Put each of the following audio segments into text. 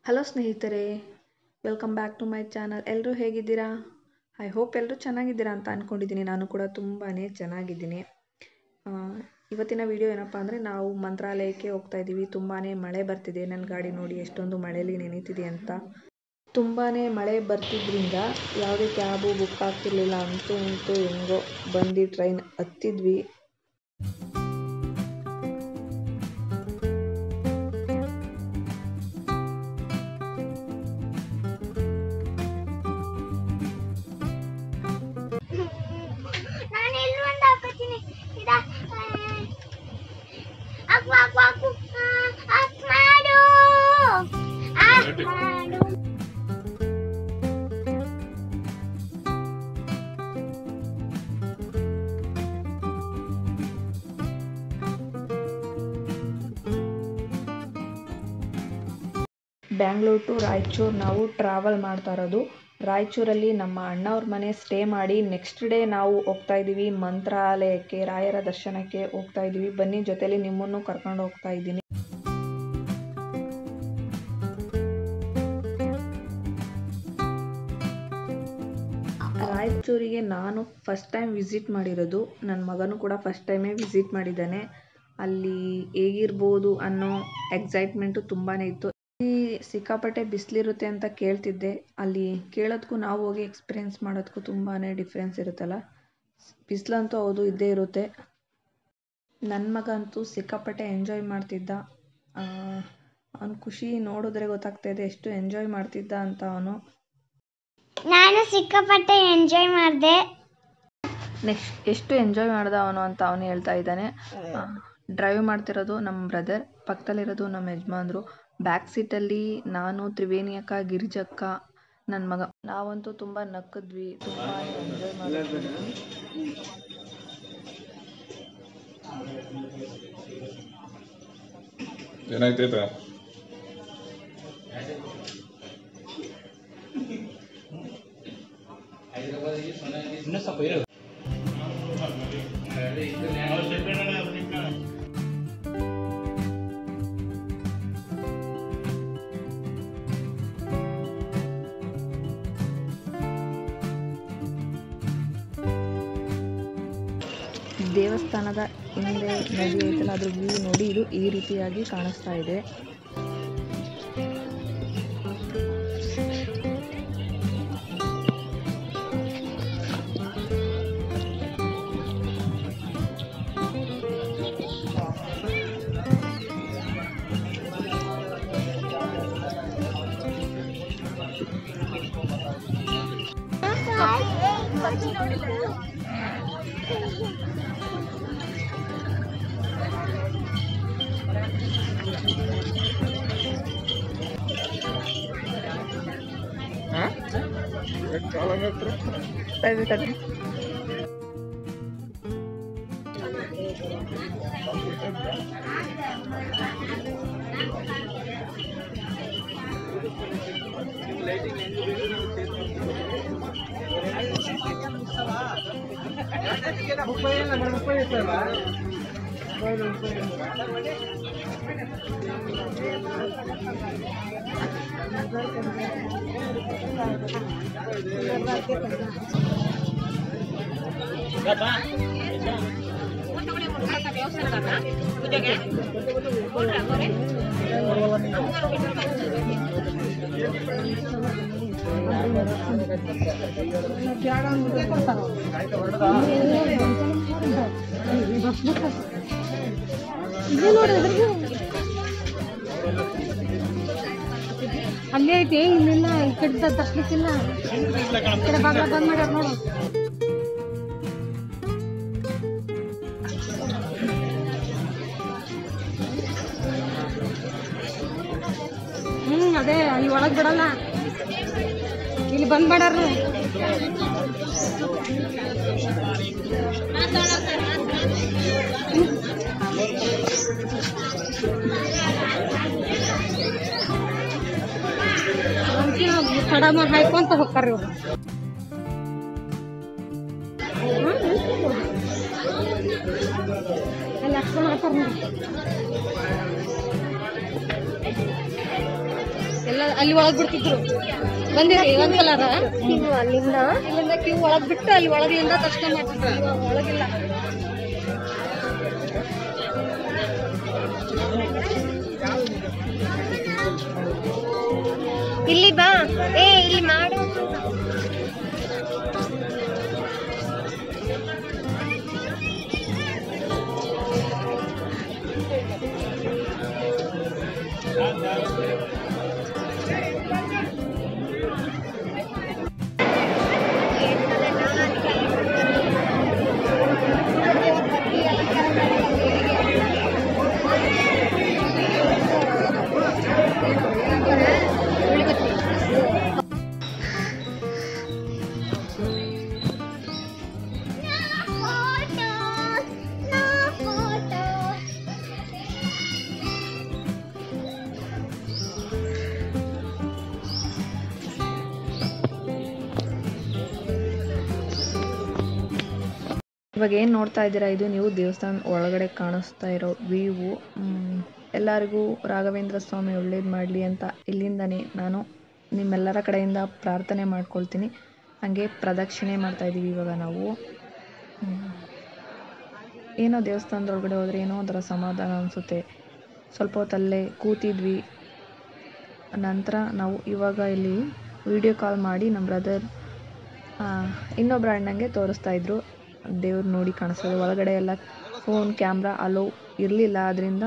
Hello ಸ್ನೇಹಿತರೆ welcome back to my channel ಎಲ್ಲರೂ ಹೇಗಿದ್ದೀರಾ ಐ ಹೋಪ್ ಎಲ್ಲರೂ ಚೆನ್ನಾಗಿದ್ದೀರಾ ಅಂತ ಅಂದ್ಕೊಂಡಿದ್ದೀನಿ ನಾನು ಕೂಡ ತುಂಬಾ ಚೆನ್ನಾಗಿದ್ದೀನಿ ಆ, ಇವತ್ತಿನ ವಿಡಿಯೋ ಏನಪ್ಪ ಅಂದರೆ ನಾವು ಮಂತ್ರಾಲಯಕ್ಕೆ ಹೋಗ್ತಾ ಇದ್ದೀವಿ ತುಂಬಾ ಮಳೆ ಬರ್ತಿದೆ ನನ್ನ ಗಾಡಿ ನೋಡಿ ಎಷ್ಟೊಂದು ಮಳೆಯಲ್ಲಿ ನೆನೀತಿದೆ ಅಂತ ತುಂಬಾ ಮಳೆ ಬರ್ತಿದ್ರಿಂದ ಯಾವುದೇ ಕ್ಯಾಬು ಬುಕ್ ಆಗ್ತಿರ್ಲಿಲ್ಲ ಅಂತೂ ಅಂತೂ ಹೆಂಗೋ ಬಂದು ಟ್ರೈನ್ ಹತ್ತಿದ್ವಿ ನಾನು ಎಲ್ಲಿ ಒಂದು ಹಾಕೋತೀನಿ ಇದ ಅಕ್ಕು ಅಕ್ಕು ಅಕ್ಕು ಅಕ್ ಮಾಡು ಅಕ್ ಮಾಡು ಬ್ಯಾಂಗ್ಳೂರ್ ಟು ರಾಯಚೂರು ನಾವು ಟ್ರಾವೆಲ್ ಮಾಡ್ತಾ ಇರೋದು ರಾಯಚೂರಲ್ಲಿ ನಮ್ಮ ಅಣ್ಣವ್ರ ಮನೆ ಸ್ಟೇ ಮಾಡಿ ನೆಕ್ಸ್ಟ್ ಡೇ ನಾವು ಹೋಗ್ತಾ ಇದ್ದೀವಿ ಮಂತ್ರಾಲಯಕ್ಕೆ ರಾಯರ ದರ್ಶನಕ್ಕೆ ಹೋಗ್ತಾ ಇದ್ದೀವಿ ಬನ್ನಿ ಜೊತೆಲಿ ನಿಮ್ಮನ್ನು ಕರ್ಕೊಂಡು ಹೋಗ್ತಾ ಇದ್ದೀನಿ ರಾಯಚೂರಿಗೆ ನಾನು ಫಸ್ಟ್ ಟೈಮ್ ವಿಸಿಟ್ ಮಾಡಿರೋದು ನನ್ನ ಮಗನೂ ಕೂಡ ಫಸ್ಟ್ ಟೈಮೇ ವಿಸಿಟ್ ಮಾಡಿದ್ದಾನೆ ಅಲ್ಲಿ ಹೇಗಿರ್ಬೋದು ಅನ್ನೋ ಎಕ್ಸೈಟ್ಮೆಂಟು ತುಂಬಾ ಇತ್ತು ಇಲ್ಲಿ ಸಿಕ್ಕಾಪಟ್ಟೆ ಬಿಸಿಲಿರುತ್ತೆ ಅಂತ ಕೇಳ್ತಿದ್ದೆ ಅಲ್ಲಿ ಕೇಳೋದಕ್ಕೂ ನಾವು ಹೋಗಿ ಎಕ್ಸ್ಪೀರಿಯೆನ್ಸ್ ಮಾಡೋದಕ್ಕೂ ತುಂಬಾ ಡಿಫ್ರೆನ್ಸ್ ಇರುತ್ತಲ್ಲ ಬಿಸಿಲಂತೂ ಹೌದು ಇದ್ದೇ ಇರುತ್ತೆ ನನ್ನ ಮಗ ಅಂತೂ ಸಿಕ್ಕಾಪಟ್ಟೆ ಎಂಜಾಯ್ ಮಾಡ್ತಿದ್ದ ಅವನ ಖುಷಿ ನೋಡಿದ್ರೆ ಗೊತ್ತಾಗ್ತಾ ಇದೆ ಎಷ್ಟು ಎಂಜಾಯ್ ಮಾಡ್ತಿದ್ದ ಅಂತ ಅವನು ನಾನು ಸಿಕ್ಕಾಪಟ್ಟೆ ಎಂಜಾಯ್ ಮಾಡಿದೆ ನೆಕ್ಸ್ಟ್ ಎಷ್ಟು ಎಂಜಾಯ್ ಮಾಡ್ದ ಅವನು ಅಂತ ಅವನು ಹೇಳ್ತಾ ಇದ್ದಾನೆ ಡ್ರೈವ್ ಮಾಡ್ತಿರೋದು ನಮ್ಮ ಬ್ರದರ್ ಪಕ್ಕದಲ್ಲಿರೋದು ನಮ್ಮ ಯಜಮಾನ್ರು ಬ್ಯಾಕ್ ಸೀಟಲ್ಲಿ ನಾನು ತ್ರಿವೇಣಿ ಅಕ್ಕ ಗಿರಿಜಕ್ಕ ನನ್ನ ಮಗ ನಾವಂತೂ ತುಂಬ ನಕ್ಕಿದ್ವಿ ತುಂಬ ಎಂಜಾಯ್ ಮಾಡಿದ್ವಿ ಏನಾಯ್ತೈತ ದೇವಸ್ಥಾನದ ಹಿಂದೆ ನದಿ ಐತಲ್ಲ ಅದ್ರ ವ್ಯೂ ನೋಡಿ ಇದು ಈ ರೀತಿಯಾಗಿ ಕಾಣಿಸ್ತಾ ಇದೆ ತಡಿ ತಡಿ ಅಲ್ಲೇ ಐತಿ ಇಲ್ಲಿಲ್ಲ ಈ ಕಡೆ ತರ್ಸ್ಲಿಕ್ಕಿಲ್ಲ ಈ ಕಡೆ ಬಾಗ್ಲ ಬಂದ್ ಮಾಡ್ಯಾರ ನೋಡು ಹ್ಮ್ ಅದೇ ಈ ಒಳಗ್ ಬಿಡಲ್ಲ ಇಲ್ಲಿ ಬಂದ್ ಮಾಡ್ಯಾರ ತಡ ಮಾಡಿ ಹಾಯ್ಕೊಂತ ಹೋಗ್ತಾರ ಇವ್ರು ಅಲ್ಲಿ ಅಷ್ಟು ಮಾಡ್ತಾರ ನೋಡಿ ಎಲ್ಲ ಅಲ್ಲಿ ಒಳಗ್ ಬಿಡ್ತಿದ್ರು ಬಂದಿರಿ ಒಂದ್ಸಲ ಇನ್ನು ಅಲ್ಲಿಂದ ಇಲ್ಲಿಂದ ಕ್ಯೂ ಒಳಗ್ ಬಿಟ್ಟು ಅಲ್ಲಿ ಒಳಗಿಂದ ದರ್ಶನ ಮಾಡ್ತಿದ್ರು ಇವಾಗ ಒಳಗಿಲ್ಲ ಇಲ್ಲಿ ಬಾ ಏ ಇಲ್ಲಿ ಮಾಡು ಇವಾಗ ಏನು ನೋಡ್ತಾ ಇದ್ದೀರಾ ಇದು ನೀವು ದೇವಸ್ಥಾನ ಒಳಗಡೆ ಕಾಣಿಸ್ತಾ ಇರೋ ವ್ಯೂವು ಎಲ್ಲರಿಗೂ ರಾಘವೇಂದ್ರ ಸ್ವಾಮಿ ಒಳ್ಳೇದು ಮಾಡಲಿ ಅಂತ ಇಲ್ಲಿಂದನೇ ನಾನು ನಿಮ್ಮೆಲ್ಲರ ಕಡೆಯಿಂದ ಪ್ರಾರ್ಥನೆ ಮಾಡ್ಕೊಳ್ತೀನಿ ಹಾಗೆ ಪ್ರದಕ್ಷಿಣೆ ಮಾಡ್ತಾ ಇದ್ದೀವಿ ಇವಾಗ ನಾವು ಹ್ಮ್. ಏನೋ ದೇವಸ್ಥಾನದೊಳಗಡೆ ಹೋದರೆ ಏನೋ ಒಂಥರ ಸಮಾಧಾನ ಅನಿಸುತ್ತೆ ಸ್ವಲ್ಪ ಹೊತ್ತಲ್ಲೇ ಕೂತಿದ್ವಿ ನಂತರ ನಾವು ಇವಾಗ ಇಲ್ಲಿ ವಿಡಿಯೋ ಕಾಲ್ ಮಾಡಿ ನಮ್ಮ ಬ್ರದರ್ ಇನ್ನೊಬ್ಬರ ಅಣ್ಣಂಗೆ ತೋರಿಸ್ತಾ ಇದ್ರು ದೇವ್ರು ನೋಡಿ ಕಾಣಿಸ್ತದೆ ಒಳಗಡೆ ಎಲ್ಲ ಫೋನ್ ಕ್ಯಾಮ್ರಾ ಅಲೋ ಇರಲಿಲ್ಲ ಅದರಿಂದ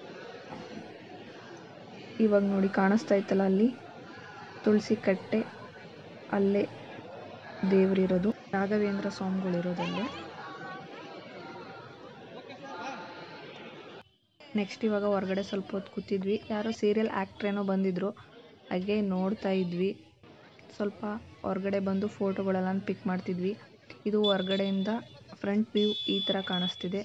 ಇವಾಗ ನೋಡಿ ಕಾಣಿಸ್ತಾ ಇತ್ತಲ್ಲ ಅಲ್ಲಿ ತುಳಸಿ ಕಟ್ಟೆ ಅಲ್ಲೇ ದೇವರಿರೋದು ರಾಘವೇಂದ್ರ ಸ್ವಾಮಿಗಳಿರೋದಲ್ಲೇ ನೆಕ್ಸ್ಟ್ ಇವಾಗ ಹೊರಗಡೆ ಸ್ವಲ್ಪ ಹೊತ್ತು ಕೂತಿದ್ವಿ ಯಾರೋ ಸೀರಿಯಲ್ ಆ್ಯಕ್ಟ್ರೇನೋ ಬಂದಿದ್ರು ಹಾಗೆ ನೋಡ್ತಾ ಇದ್ವಿ ಸ್ವಲ್ಪ ಹೊರಗಡೆ ಬಂದು ಫೋಟೋಗಳೆಲ್ಲ ಪಿಕ್ ಮಾಡ್ತಿದ್ವಿ ಇದು ಹೊರಗಡೆಯಿಂದ ಫ್ರಂಟ್ ವ್ಯೂ ಈ ಥರ ಕಾಣಿಸ್ತಿದೆ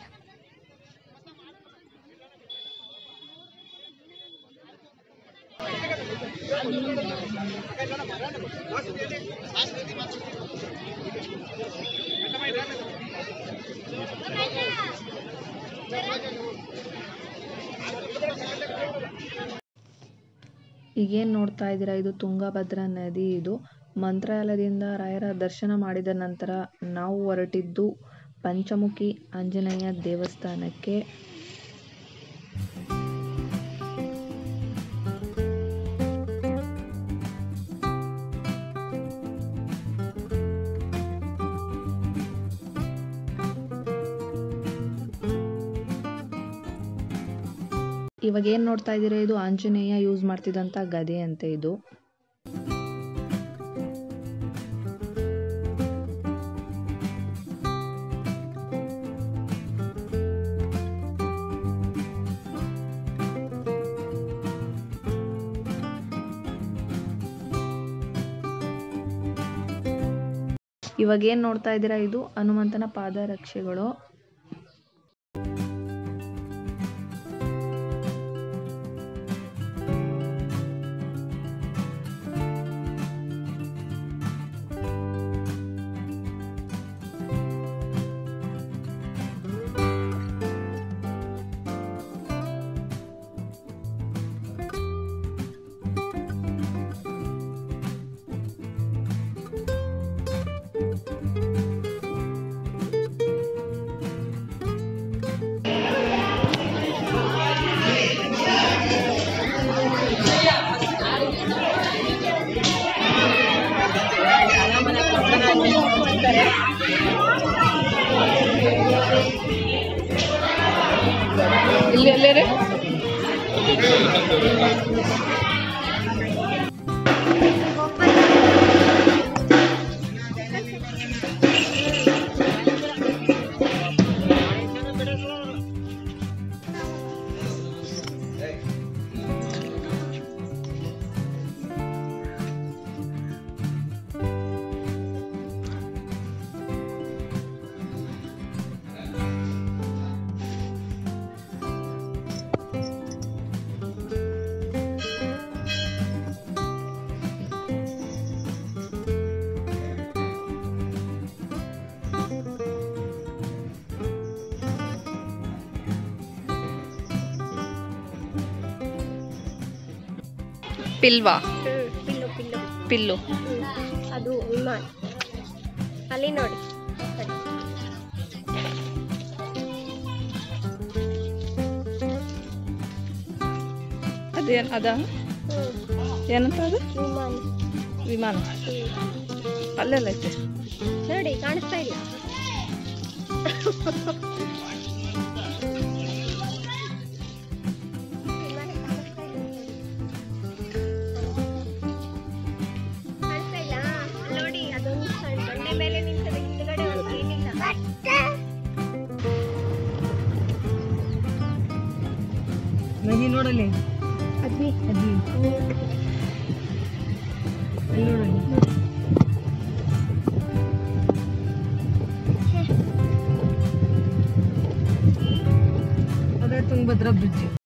ಈಗೇನು ನೋಡ್ತಾ ಇದ್ದೀರಾ ಇದು ತುಂಗಭದ್ರಾ ನದಿ ಇದು ಮಂತ್ರಾಲಯದಿಂದ ರಾಯರ ದರ್ಶನ ಮಾಡಿದ ನಂತರ ನಾವು ಹೊರಟಿದ್ದು ಪಂಚಮುಖಿ ಆಂಜನೇಯ ದೇವಸ್ಥಾನಕ್ಕೆ ಇವಾಗ ಏನು ನೋಡ್ತಾ ಇದ್ದೀರಾ ಇದು ಆಂಜನೇಯ ಯೂಸ್ ಮಾಡ್ತಿದ್ದಂಥ ಗದೆ ಅಂತೆ ಇದು ಇವಾಗ ಏನು ನೋಡ್ತಾ ಇದ್ದೀರಾ ಇದು ಹನುಮಂತನ ಪಾದರಕ್ಷೆಗಳು ಇಲ್ಲಿ ಎಲ್ಲೇ ಪಿಲ್ವಾ ಪಿಲ್ಲು ಅದು ವಿಮಾನ ಅಲ್ಲಿ ನೋಡಿ ಅದೇನು ಅದ ಏನಂತ ಅದು ವಿಮಾನ ವಿಮಾನ ಅಲ್ಲೆಲ್ಲ ಐತೆ ನೋಡಿ ಕಾಣಿಸ್ತಾ ಇಲ್ಲ ವಿಮಾನ ಕಾಣಿಸ್ತಾ ಇಲ್ಲ. ಕಾಣಿಸ್ತಾ ಇಲ್ಲ ಅಲ್ಲಿ ನೋಡಿ ಅದೊಂದು ಸಣ್ಣ ಬಂಡೆ ಮೇಲೆ ನಿಂತದ ಹಿಂದ್ಗಡೆ ಒಂದು ಏನಿಲ್ಲ ನದಿ ನೋಡಲಿ ಅದ್ವಿ ಅಜ್ಜಿ ಅಲ್ಲಿ ನೋಡಲಿ ಅದೇ ತುಂಗಭದ್ರಾ ಬ್ರಿಡ್ಜ್